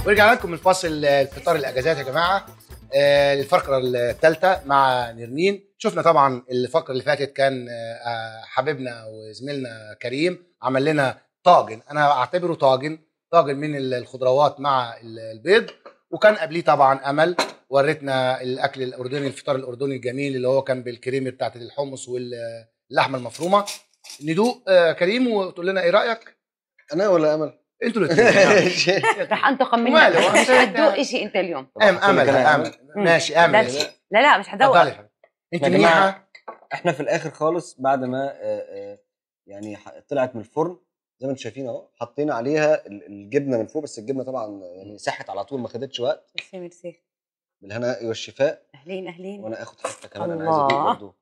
ورجعنا لكم من فاصل الفطار الاجازات يا جماعه آه، الفقره الثالثه مع نرمين شفنا طبعا الفقره اللي فاتت كان آه، حبيبنا وزميلنا كريم عمل لنا طاجن انا اعتبره طاجن طاجن من الخضروات مع البيض وكان قبليه طبعا امل ورتنا الاكل الاردني الفطار الاردني الجميل اللي هو كان بالكريمه بتاعت الحمص واللحمه المفرومه ندوق آه، كريم وتقول لنا ايه رايك انا ولا امل؟ انتوا الاثنين رح انتقم منك وماله؟ مش هتدوق شيء انت اليوم أم امل امل ماشي ده امل الشيء. لا لا مش هدوق اتفضلي يا حبيبي. انت يا جماعة، منيحه احنا في الاخر خالص بعد ما آه، آه، يعني ح- طلعت من الفرن زي ما انتم شايفين اهو حطينا عليها ال- الجبنه من فوق بس الجبنه طبعا يعني ساحت على طول ما خدتش وقت ميرسي ميرسي بالهناء والشفاء اهلين اهلين وانا اخد حته كمان انا عايز الله. ادوق برضه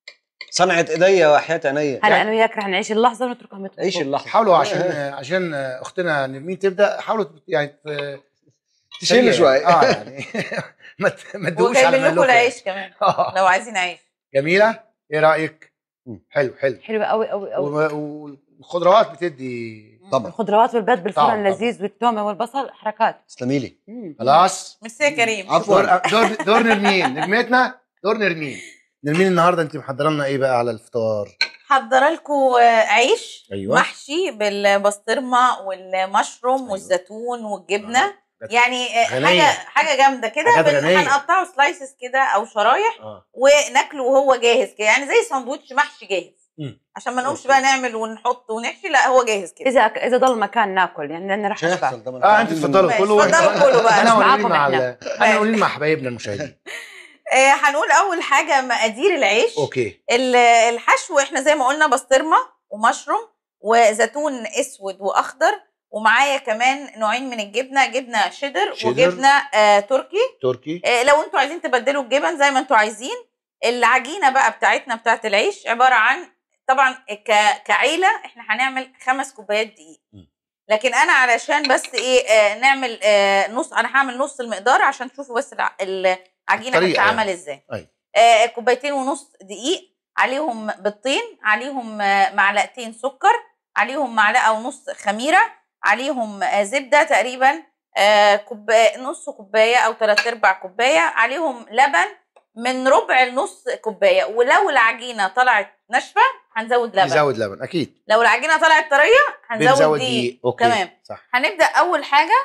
صنعة ايديا وحياة عينيا هلا انا وياك رح نعيش اللحظه ونتركهم يطبخوا عيش اللحظه حاولوا عشان عشان اختنا نرمين تبدا حاولوا يعني ت- تشيل تسريع شوية. يعني. اه يعني ما ت- ما تدوقوش على وجايبين لكم مهلكم العيش كمان آه. لو عايزين عيش جميله ايه رايك مم. حلو حلو حلوه قوي قوي قوي و- والخضروات بتدي طبعا الخضروات والبيض طبعاً، بالفرن لذيذ والتومه والبصل حركات تسلمي لي مم. خلاص ميرسي يا كريم عفوا دور دور دور نرمين نجمتنا دور نرمين نرمين النهارده انت محضره لنا ايه بقى على الفطار حضر لكم عيش أيوة. محشي بالبسطرمه والمشروم أيوة. والزيتون والجبنه آه. يعني آه، غنية. حاجه حاجه جامده كده حاجات بن- غنية. هنقطعه سلايسز كده او شرايح اه وناكله وهو جاهز كده يعني زي ساندوتش محشي جاهز مم. عشان ما نقومش بقى نعمل ونحط ونحشي لا هو جاهز كده اذا اذا ضل مكان ناكل يعني لان رح مش اشبع هيحصل ده اه انت تفضلوا ماشي، كلوا اتفضلوا كلوا بقى، انا مش قولي معاكم مع إحنا. ال- انا قولي مع حبايبنا المشاهدين آه هنقول اول حاجه مقادير العيش اوكي ال- الحشو احنا زي ما قلنا بسطرمه ومشروم وزيتون اسود واخضر ومعايا كمان نوعين من الجبنه جبنه شيدر, شيدر. وجبنه آه تركي تركي آه لو انتوا عايزين تبدلوا الجبن زي ما انتوا عايزين العجينه بقى بتاعتنا بتاعت العيش عباره عن طبعا ك- كعيله احنا هنعمل خمس كوبايات دقيق م. لكن انا علشان بس ايه آه نعمل آه نص انا هعمل نص المقدار عشان تشوفوا بس الع- العجينه الطريقة هتتعمل يعني. ازاي أيوة. آه كوبايتين ونص دقيق عليهم بيضتين عليهم آه معلقتين سكر عليهم معلقه ونص خميره عليهم آه زبده تقريبا آه كوبايه نص كوبايه او ثلاث ارباع كوبايه عليهم لبن من ربع لنص كوبايه ولو العجينه طلعت ناشفه هنزود لبن نزود لبن اكيد لو العجينه طلعت طريه هنزود بنزود دقيق دقيق اوكي تمام صح هنبدا اول حاجه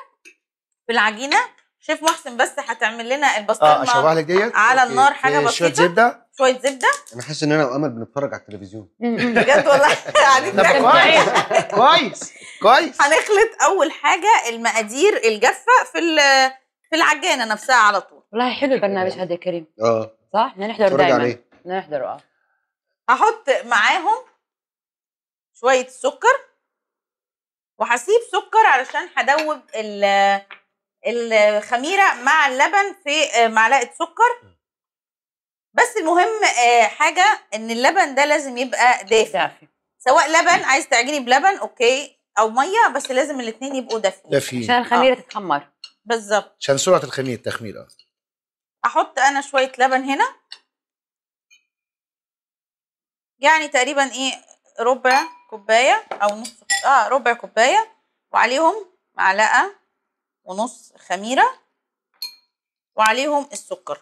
في العجينه شيف محسن بس هتعمل لنا اه البسطرمه اشوح لك ديت على أوكي. النار حاجة إيه، شويه بسيطة. زبده شويه زبده انا حاسس ان انا وامل بنتفرج على التلفزيون بجد والله قاعدين طب ناكل. كويس كويس كويس هنخلط اول حاجه المقادير الجافه في ال- في العجانه نفسها على طول والله حلو البرنامج هذا يا كريم اه صح بدنا نحضره اتفرج دائما عليه بدنا نحضره اه هحط معاهم شويه سكر وهسيب سكر علشان هدوب ال- الخميره مع اللبن في معلقه سكر بس المهم آه، حاجه ان اللبن ده لازم يبقى دافي دافي سواء لبن عايز تعجني بلبن اوكي او ميه بس لازم الاثنين يبقوا دافيين ده في عشان الخميره تتخمر بالظبط عشان سرعه الخمير التخمير اه احط انا شويه لبن هنا يعني تقريبا ايه ربع كوبايه او نص اه ربع كوبايه وعليهم معلقه ونص خميره وعليهم السكر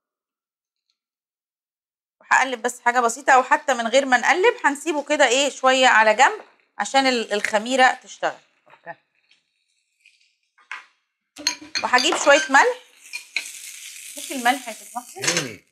وهقلب بس حاجه بسيطه او حتى من غير ما نقلب هنسيبه كده ايه شويه على جنب عشان ال- الخميره تشتغل اوكي وهجيب شويه ملح ممكن الملح يا شيخ محسن إيه.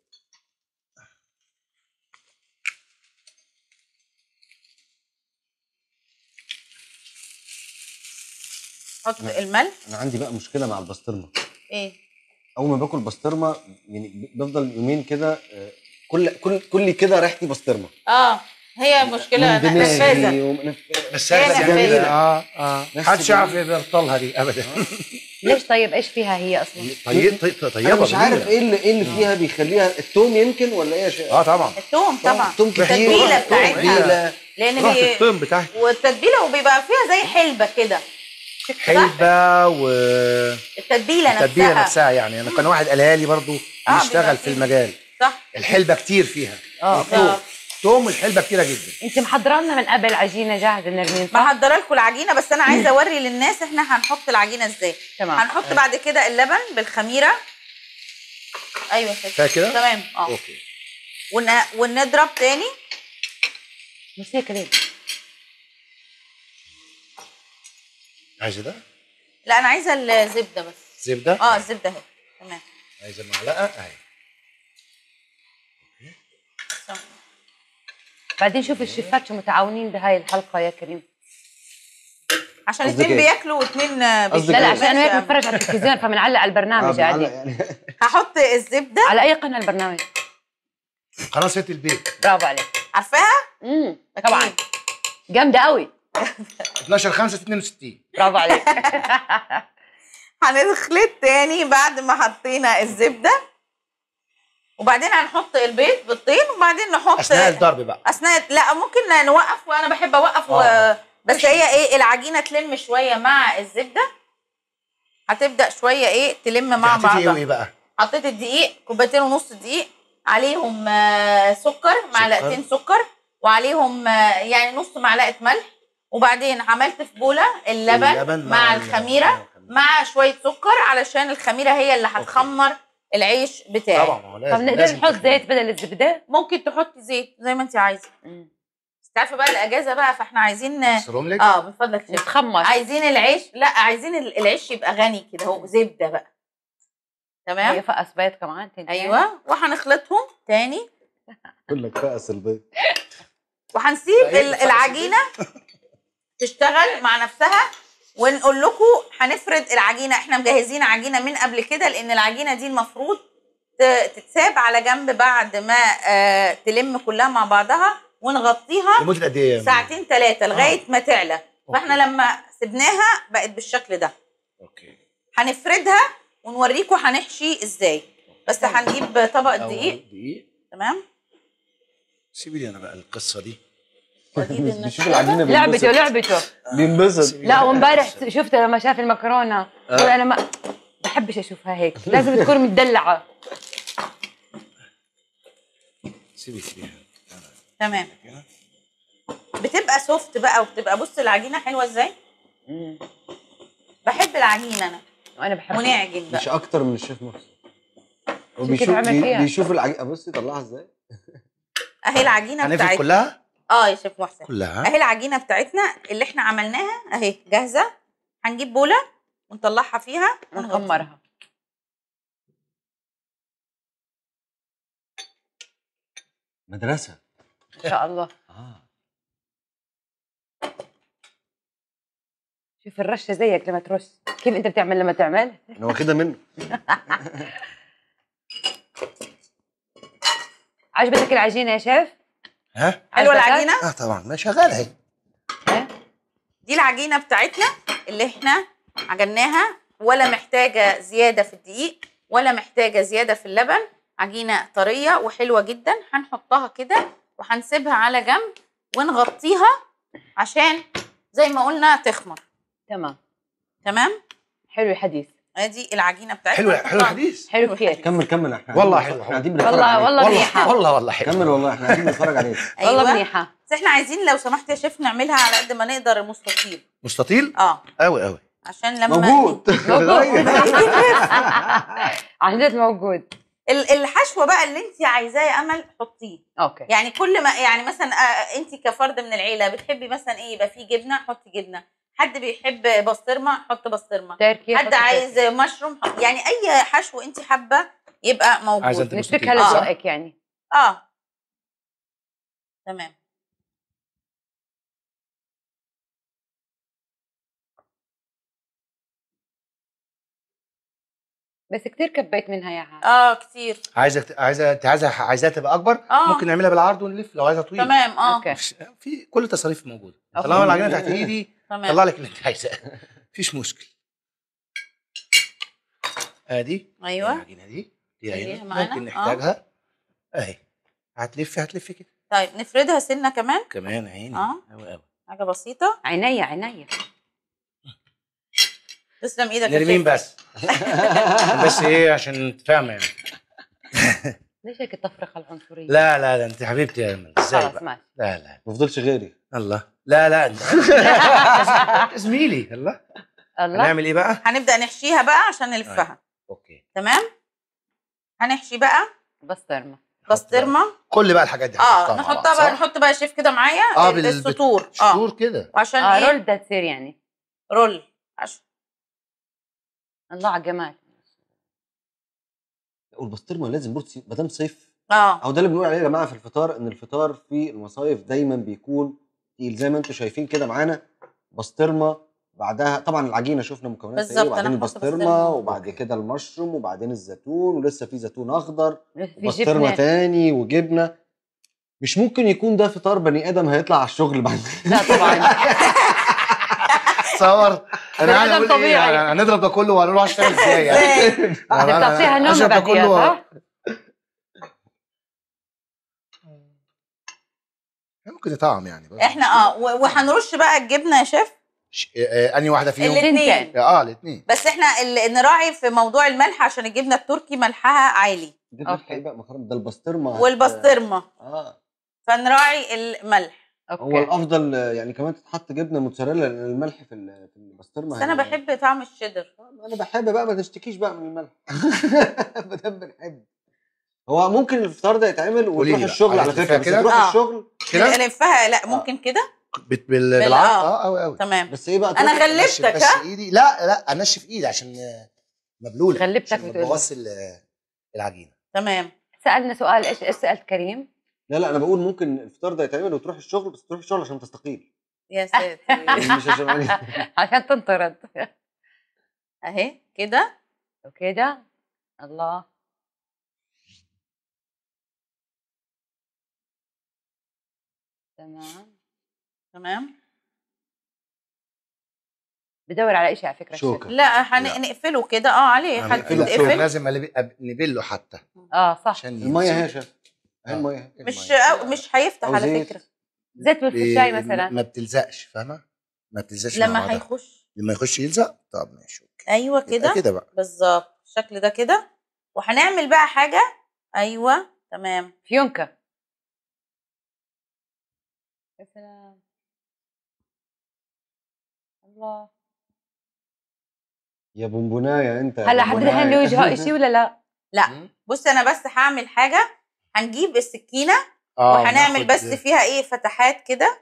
حط الملح انا عندي بقى مشكله مع البسطرمه ايه اول ما باكل بسطرمه يعني بفضل يومين كده آه، كل كل كل كده ريحتي بسطرمه اه هي مشكله من دماغي نفاذه ومن- بس هي هذا نفاذة. جميل اه اه نفس محدش يعرف الجميل. يبطلها دي ابدا ليش طيب ايش فيها هي اصلا طيب طيب انا طيبه مش عارف جميلة. ايه اللي ايه اللي فيها بيخليها التوم يمكن ولا ايه يا شيخ اه طبعا التوم طبعا التوم كتير التتبيلة التوم بتاعتها. تقيلة. لان رحت بي... التوم بتاعتي والتتبيله وبيبقى فيها زي حلبه كده صح؟ حلبه والتتبيله التتبيله نفسها نفسها يعني انا كان واحد قالها لي برضو آه، بيشتغل بيبقى في فيه. المجال صح الحلبه كتير فيها اه آه. توم والحلبه كتيره جدا انت محضره لنا من قبل عجينه جاهزه نرمين صح؟ محضره لكم العجينه بس انا عايزه اوري للناس احنا هنحط العجينه ازاي تمام هنحط بعد كده اللبن بالخميره ايوه كده كفايه كده تمام اه اوكي ون... ونضرب تاني بس هيك ليه؟ عايزه ده لا انا عايزه الزبده بس زبده اه الزبده اهي تمام عايزه معلقه اهي بعدين شوف الشيفات شو متعاونين بهاي الحلقه يا كريم عشان قصدك اتنين إيه؟ بياكلوا واتنين آه، قصدك لا لا إيه؟ عشان انا هيك بتفرج على التلفزيون فبنعلق على البرنامج آه، عادي معلق يعني هحط الزبده على اي قناه البرنامج قناه ست البيت برافو عليك عارفاها امم أكيد. طبعا جامده قوي 12 5 62 برافو عليك هنخلط تاني بعد ما حطينا الزبده وبعدين هنحط البيض بالطين وبعدين نحط اثناء الضرب بقى اثناء لا ممكن نوقف وانا بحب اوقف و... آه. بس هي ايه العجينه تلم شويه مع الزبده هتبدا شويه ايه تلم مع حطيتي ايه بعضها وايه بقى حطيت الدقيق كوبايتين ونص دقيق عليهم آه، سكر معلقتين سكر وعليهم آه، يعني نص معلقه ملح وبعدين عملت في بوله اللبن, اللبن مع, مع ال- الخميره مع الخميرة. مع شويه سكر علشان الخميره هي اللي هتخمر العيش بتاعي طبعا ما هو طب لازم نقدر لازم نحط تخلي. زيت بدل الزبده ممكن تحطي زيت زي ما انت عايزه بس تعرفي بقى الاجازه بقى فاحنا عايزين أسرهم لك اه من فضلك شيف. نتخمر عايزين العيش لا عايزين ال- العيش يبقى غني كده هو زبده بقى هي تمام فقس بيض كمان تنتين. ايوه وهنخلطهم تاني كل لك فقس البيض وهنسيب أيوة، ال- فقس العجينه تشتغل مع نفسها ونقول لكم هنفرد العجينه احنا مجهزين عجينه من قبل كده لان العجينه دي المفروض ت- تتساب على جنب بعد ما آه تلم كلها مع بعضها ونغطيها لمده قد ايه ساعتين ثلاثه لغايه ما تعلى فاحنا أوكي. لما سبناها بقت بالشكل ده اوكي هنفردها ونوريكم هنحشي ازاي بس هنجيب طبق دقيق دقيق تمام سيبي لي انا بقى القصه دي واجيب بيشوف النشا العجينه لعبته بينبسط لعبته بينبسط لا وامبارح شفته لما شاف المكرونه قال انا ما بحبش اشوفها هيك لازم تكون مدلعه سيبي سيبي تمام كده. بتبقى سوفت بقى وبتبقى بص العجينه حلوه ازاي مم. بحب العجينه انا وانا بحب ونعجن مش بقى اكتر من الشيف محسن هو شوف بيشوف كيف عمل بي- فيها. بيشوف العجينه بصي طلعها ازاي اهي العجينه هنفرد بتاعتنا كلها اه يا شيف محسن كلها اهي العجينه بتاعتنا اللي احنا عملناها اهي جاهزه هنجيب بوله ونطلعها فيها ونغطيها ونخمرها مدرسه ان شاء الله اه شوف الرشه زيك لما ترش كيف انت بتعمل لما تعمل انا واخدها منه عجبتك العجينه يا شيف ها حلوه عجبتك؟ العجينه اه طبعا ما شغاله اهي ها؟ دي العجينه بتاعتنا اللي احنا عجناها ولا محتاجه زياده في الدقيق ولا محتاجه زياده في اللبن عجينه طريه وحلوه جدا هنحطها كده وهنسيبها على جنب ونغطيها عشان زي ما قلنا تخمر تمام تمام حلو الحديث ادي العجينه بتاعتنا حلو حلو نحطها. الحديث حلو كثير كمل كمل احنا والله قاعدين- حلو. احنا قاعدين بنتفرج والله عليك. والله والله منيحه والله والله حلو كمل والله احنا قاعدين بنتفرج عليك والله أيوة. منيحه بس احنا عايزين لو سمحت يا شيف نعملها على قد ما نقدر مستطيل مستطيل اه قوي قوي عشان لما موجود موجود عن جد موجود ال- الحشوه بقى اللي انت عايزاه يا امل حطيه اوكي يعني كل ما يعني مثلا انت كفرد من العيله بتحبي مثلا ايه يبقى فيه جبنه حطي جبنه حد بيحب بسطرمه حط بسطرمه تركي حد عايز مشروم حط. يعني اي حشو انت حابه يبقى موجود عايزة انت نتركها مستطيل، صح؟ لذوقك يعني اه تمام بس كثير كبيت منها يا عاد اه كتير عايزه عايزه انت عايزه عايزاها تبقى اكبر آه. ممكن نعملها بالعرض ونلف لو عايزه طويل تمام اه اوكي مش- في كل التصاريف موجوده أوكي. طالما العجينه تحت ايدي تمام طلع لك اللي انت عايزاه مفيش مشكل ادي ايوه العجينه دي دي خليها هنا معانا. ممكن آه. نحتاجها اهي هتلفي هتلفي كده طيب نفردها سنه كمان كمان عيني آه. قوي قوي حاجه بسيطه عينيا عينيا تسلم ايدك يا نرمين شيف. بس بس ايه عشان تفهم يعني ليش هيك التفرقه العنصريه؟ لا لا لا انت حبيبتي يا امل ازاي خلاص بقى ماشي لا لا ما فضلش غيري الله لا لا انت زميلي الله الله هنعمل ايه بقى هنبدا نحشيها بقى عشان نلفها اوكي تمام هنحشي بقى بسطرمه بسطرمه كل بقى الحاجات دي اه هنحطها مع نحطها بعض، بقى صح؟ نحط بقى يا شيف كده معايا اه ال- بال- السطور اه شطور كده وعشان اه ايه رول بدها تصير يعني رول عشان الله على الجمال والبسطرمه لازم برضه ما دام صيف اه او ده اللي بنقول عليه يا جماعه في الفطار ان الفطار في المصايف دايما بيكون تقيل زي ما انتم شايفين كده معانا بسطرمه بعدها طبعا العجينه شفنا مكوناتها بالظبط، ايه أنا وبعدين هحط البسطرمه بسطرمة. وبعد كده المشروم وبعدين الزيتون ولسه في زيتون اخضر في وبسطرمه جبنه تاني وجبنه مش ممكن يكون ده فطار بني ادم هيطلع على الشغل بعد لا طبعا تصور انا عايز آدم اقول ايه طبيعي. يعني هنضرب ده كله وهنروح اشتغل ازاي يعني ازاي هتطلع فيها نوم أشرب ده بعديها كله صح؟ ممكن يطعم يعني بس. احنا اه و- وهنرش بقى الجبنه يا شيف ش- آه، انهي واحده فيهم الاتنين. تنتين اه الاثنين بس احنا ال- نراعي في موضوع الملح عشان الجبنه التركي ملحها عالي ده أوكي. ايه بقى مكرونه ده البسطرمه والبسطرمه اه فنراعي الملح هو اوكي الافضل آه، يعني كمان تتحط جبنه موتزاريلا لان الملح في ال- في البسطرمه بس انا هي- بحب طعم الشيدر انا بحب بقى ما تشتكيش بقى من الملح ما دام بنحب هو ممكن الفطار ده يتعمل قولي وتروح لي بقى، الشغل على عايز فكره تلفها بس كده؟ تروح آه. الشغل كده الفها لا ممكن كده بت- بال- بال- بالعرض آه. اه قوي قوي تمام بس ايه بقى انا تروح- غلبتك بس ها ايدي لا لا انشف ايدي عشان آه، مبلوله غلبتك عشان ما بتقول. تبوظش ال- العجينه تمام سالنا سؤال ايش ايش سالت كريم؟ لا لا انا بقول ممكن الفطار ده يتعمل وتروح الشغل بس تروح الشغل عشان تستقيل يا ساتر يعني مش عشان عشان تنطرد اهي كده وكده الله تمام تمام بدور على شيء على فكره شوكة. لا هنقفله كده اه عليه هنقفله. هتقفل لازم ألب- أب- نبله حتى اه صح عشان الميه يمسك. هي يا شيخ هي آه. الميه هي. مش المية. أو مش هيفتح أو على زيت. فكره زيت بالفشاي ب- مثلا ما بتلزقش فاهمه ما بتلزقش مع لما بعضها. هيخش لما يخش يلزق طب ماشي اوكي ايوه يبقى كده كده بقى بالظبط الشكل ده كده وهنعمل بقى حاجه ايوه تمام فيونكه يا سلام الله يا بونبونايه انت يا هلا حد بونبوناية. دهن له وجهه شيء ولا لا؟ لا مم. بص انا بس هعمل حاجه هنجيب السكينه اه وهنعمل وناخد- بس فيها ايه فتحات كده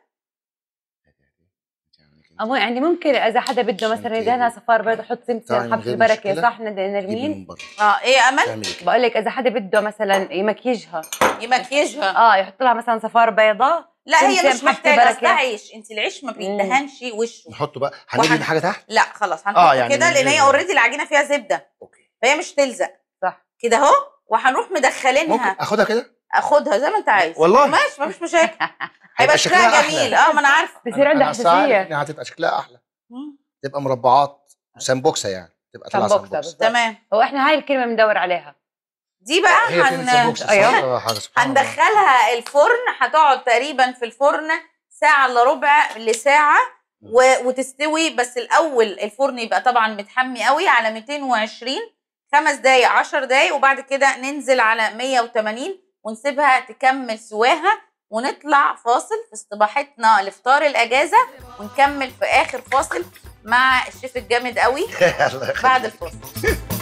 أمو يعني ممكن اذا حدا بده عشان مثلا ت- يدهنها صفار بيض يحط طيب، سمسم من حبه غير البركه مشكلة. صح ند- جيبي نرمين من بره اه ايه يا امل تعملي كده بقول لك اذا حدا بده مثلا يمكيجها يمكيجها اه يحط لها مثلا صفار بيضاء لا هي سمسم، مش حبة محتاجه اصل بركة. ده عيش انت العيش ما بيدهنش وشه نحطه بقى هنرمي وهن- حاجه تحت لا خلاص هنحط آه، يعني كده من لان هي غير- اوريدي العجينه فيها زبده اوكي فهي مش تلزق صح كده اهو وهنروح ممكن مدخلينها اخدها كده اخدها زي ما انت عايز والله؟ ماشي مفيش مشاكل هيبقى هيبقى شكلها شكلها جميل أحلى. اه ما انا عارفه بصير عندها أنا أصل عارف حساسيه انها هتبقى شكلها احلى مم. تبقى مربعات سمبوكسه يعني تبقى طالعه سمبوكسة سمبوكسه بالظبط. تمام هو احنا هاي الكلمه بندور عليها دي بقى هي فين هن... سمبوكسه صح؟ أيوة. آه، حاجه سبحان الله. هندخلها الفرن هتقعد تقريبا في الفرن ساعة الا ربع لساعة و... وتستوي بس الأول الفرن يبقى طبعا متحمي قوي على 220 خمس دقايق 10 دقايق وبعد كده ننزل على 180 ونسيبها تكمل سواها ونطلع فاصل في استباحتنا لفطار الأجازة ونكمل في آخر فاصل مع الشيف الجامد قوي الله يخليك. بعد الفاصل